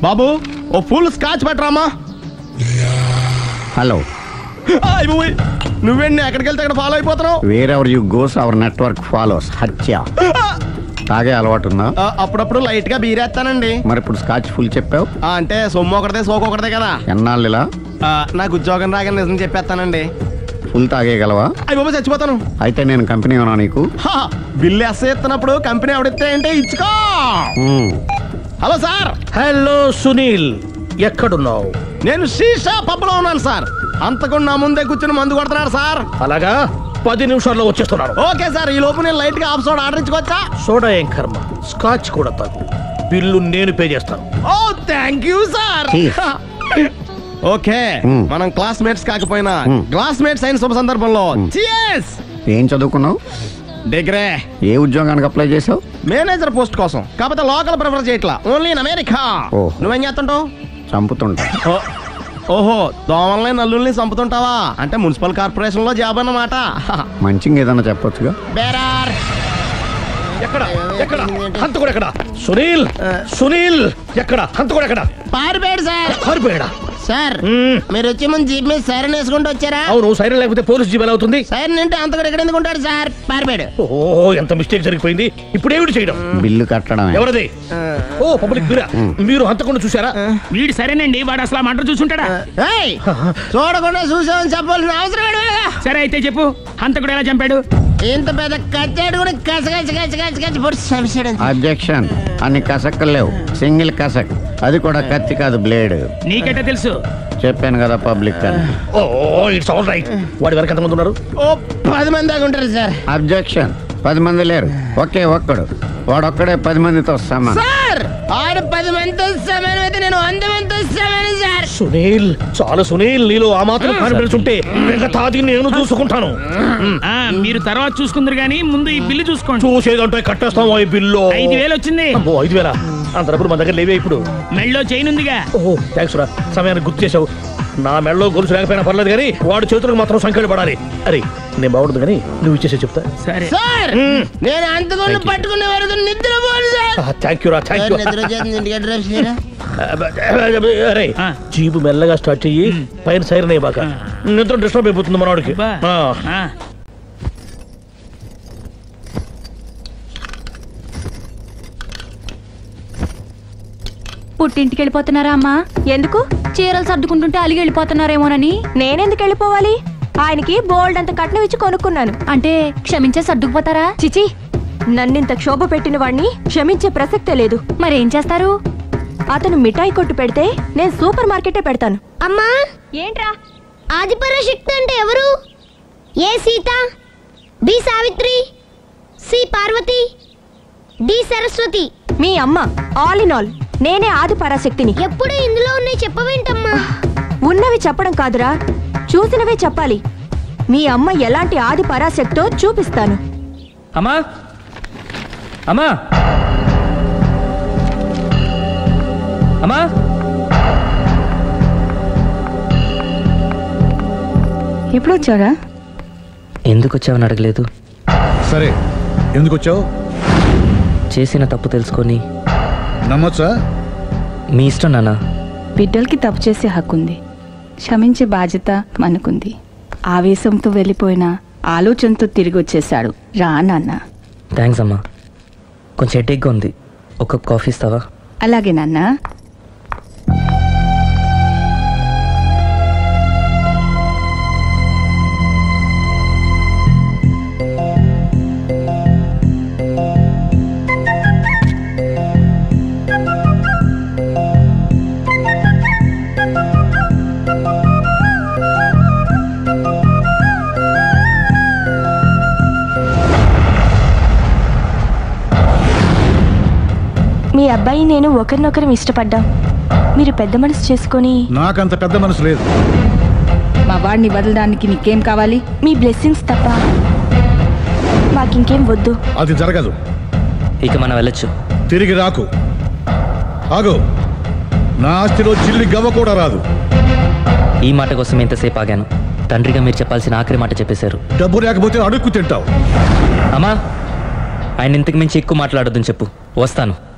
బాబు ఓ full scotch పెట్టరామా hello అయిపోయి నువ్వేంటి ఎక్కడికి వెళ్తే అక్కడ ఫాలో అయిపోతున్నావు wherever you goes our network follows హత్య తాగే అలవాటు ఉందా ఆ, అప్పుడప్పుడు లైట్ గా బీరేస్తానండి మరి ఇప్పుడు స్కాచ్ ఫుల్ చెప్పావు ఆ, అంటే సొమ్ము ఒకటిదే సోకు ఒకటిదే కదా ఎన్నాళ్ళు ఇలా ఆ, నాకు ఉద్యోగం రాగానే నిజం చెప్పేస్తానండి ఫుల్ తాగేయగలవా అయ్యి బాబు చచ్చిపోతాను అయితే నేను కంపెనీ ఉన్నా నీకు హా, బిల్లు ఎస్ ఎత్తినప్పుడు కంపెనీ ఎవడితే అంటే ఇచ్చుకో మ్మ్. హలో సార్ హలో సునీల్ ఎక్కడున్నావు నేను శీషా పబ్లో ఉన్నాను సార్ అంతకుండా నా ముందే కూర్చుని మందు కొడుతున్నాడు సార్ అలాగా పది నిమిషాల్లో వచ్చేస్తున్నాను ఓకే సార్ ఈ లోపు నేను లైట్ గా ఆఫ్ సోడా ఆర్డర్ ఇచ్చుకోవచ్చా సోడా ఏం కర్మ స్కాచ్ కూడా తాగు బిల్లు నేను పే చేస్తాను ఓ thank you sir Cheers. Okay మ్మ్. మనం క్లాస్మేట్స్ కాకపోయినా మ్మ్. క్లాస్మేట్స్ అయిన శుభ సందర్భంలో చియర్స్ ఏం చదువుకున్నావు డిగ్రే ఏ ఉద్యోగానికి అప్లై చేసావు మేనేజర్ పోస్ట్ కోసం కాకపోతే లోకల్ ప్రిఫర్ చేయట్లా ఓన్లీ ఇన్ అమెరికా ఓ. నువ్వేం చేస్తుంటావు చంపుతుంటా ఓ, ఓహో దోమల్ని నల్లుల్ని చంపుతుంటావా అంటే మున్సిపల్ కార్పొరేషన్ లో జాబ్ అన్నమాట మంచిగా ఏదన్నా చెప్పొచ్చుగా బేరార్ ఎక్కడ ఎక్కడ హంతకుడు ఎక్కడ సునీల్ సునీల్ ఎక్కడ హంతకుడు ఎక్కడ పారిపోయాడు సార్ కారిపోయాడా సార్ మ్మ్. మీరు వచ్చే ముందు జీప్ మీద సైరన్ వేసుకుంటూ వచ్చారా అవును సైరన్ లేకపోతే పోలీస్ జీబ్ ఎలా అవుతుంది సైరన్ అంటే అంత కూడా ఎక్కడ ఎందుకు ఉంటాడు సార్ పారిపోయాడు ఓ ఎంత మిస్టేక్ జరిగిపోయింది ఇప్పుడు ఏమిటి చేయడం బిల్లు కట్టడమే ఎవరది ఓ పబ్లిక్ మీరా మీరు హంతకుండా చూసారా వీడు సరేనండి వాడు అసలు ఆ మంట చూసుంటాడా ఏయ్, చూడకుండా చూసామని చెప్పాల్సిన అవసరం ఏంటి వీళ్ళకి? సరే అయితే చెప్పు హంతకుడు ఎలా చంపాడు ఇంత పెద్ద కచ్చాడు కూడా కచ్చ కచ్చ కచ్చ కచ్చ కచ్చ పొడి చంపేశాడు. అబ్జెక్షన్ అన్ని కసక్కలు లేవు సింగిల్ కసక్ అది కూడా కత్తి కాదు బ్లేడ్ నీకెట్టా తెలుసు చెప్పాను కదా పబ్లిక్ అని ఓ ఇట్స్ ఆల్ రైట్ వాడి వరకు ఎంతమంది ఉన్నారు ఓ పది మంది దాకా ఉంటారు సార్ అబ్జెక్షన్ పది మంది లేరు ఒకే ఒక్కడు వాడొక్కడే పది మందితో సమానం సార్ ఆడు పది మందితో సమానం అయితే నేను వంద మందితో సమానం సార్ సునీల్ చాలా సునీల్ నీలో ఆ మాత్రం కాన్ఫిడెన్స్ ఉంటే మిగతాది నేను చూసుకుంటాను ఆ మీరు తర్వాత చూసుకుందరు గానీ ముందు ఈ బిల్లు చూసుకోండి చూసేదంటే కట్టేస్తాం ఈ బిల్లు ఐదు వేలు వచ్చింది అమ్మో ఐదు వేల అంత డబ్బులు మన దగ్గర లేవే ఇప్పుడు మెళ్ళో చైన్ ఉందిగా ఓహో థ్యాంక్స్ రా సమయానికి గుర్తు చేసావు నా మెడలో గొలుసు లేకపోయినా పర్లేదు కానీ వాడి చేతులకు మాత్రం సంఖ్యలు పడాలి అరే నేను బాగుండదు కానీ నువ్వు ఇచ్చేసే చెప్తా సరే సార్ నేను అంతకుండా పట్టుకునే వరకు నిద్ర పోను సార్ థ్యాంక్ యూ రా థ్యాంక్ యూ నిద్ర వచ్చేస్తుంది ఇంటికి అడ్రస్ చేయరా అరే ఆ. జీబు మెల్లగా స్టార్ట్ చెయ్యి పైన సైరన్ అయ్యాక నిద్ర డిస్టర్బ్ అయిపోతుంది మనవాడికి బా. ఆ. ఆ, పుట్టింటికి వెళ్ళిపోతున్నారా అమ్మా ఎందుకు చీరలు సర్దుకుంటుంటే అలిగి వెళ్ళిపోతున్నారేమోనని నేనెందుకు వెళ్ళిపోవాలి ఆయనకి బోల్డ్ అంత కట్నం ఇచ్చి కొనుక్కున్నాను అంటే క్షమించే సర్దుకుపోతారా చిచి నన్నింత క్షోభ పెట్టిన వాణ్ణి క్షమించే ప్రసక్తే లేదు మరేం చేస్తారు అతను మిఠాయి కొట్టు పెడితే నేను సూపర్ మార్కెటే పెడతాను అమ్మా ఏంట్రా ఆదిపరాశక్తి అంటే ఎవరు A Sita B Savitri C Parvati D Saraswati మీ అమ్మ ఆల్ ఇన్ ఆల్ నేనే ఆది పరాశక్తిని ఎప్పుడు ఇందులో ఉన్నాయి చెప్పవేంటమ్మా ఉన్నవి చెప్పడం కాదురా చూసినవే చెప్పాలి మీ అమ్మ ఎలాంటి ఆది పరాశక్తో చూపిస్తాను అమ్మా అమ్మా అమ్మా ఎప్పుడు వచ్చారా ఎందుకు వచ్చావని అడగలేదు సరే ఎందుకు వచ్చావు చేసిన తప్పు తెలుసుకొని నమ్మొచ్చా మీ ఇష్టం నాన్న బిడ్డలకి తప్పు చేసే హక్కుంది క్షమించే బాధ్యత మనకుంది ఆవేశంతో వెళ్ళిపోయిన ఆలోచనతో తిరిగి వచ్చేశాడు రా నాన్న థ్యాంక్స్ అమ్మా కొంచెం హెడేక్గా ఉంది ఒక కప్ కాఫీ ఇస్తావా అలాగే నాన్న మీ అబ్బాయి నేను ఒకరినొకరం ఇష్టపడ్డాం మీరు పెద్ద మనసు చేసుకొని నాకంత పెద్ద మనసు లేదు మా వాడిని వదలడానికి నీకేం కావాలి మీ బ్లెస్సింగ్స్ తప్ప మాకింకేం వద్దు అది జరగదు ఇక మనం వెళ్ళొచ్చు తిరిగి రాకు ఆగు నా ఆస్తిలో చిల్లి గవ్వ కూడా రాదు ఈ మాట కోసం ఎంతసేపు ఆగాను తండ్రిగా మీరు చెప్పాల్సిన ఆఖరి మాట చెప్పేశారు డబ్బు లేకపోతే అడుక్కు తింటావు అమ్మా ఆయన ఇంతకు మించి ఎక్కువ మాట్లాడొద్దని చెప్పు వస్తాను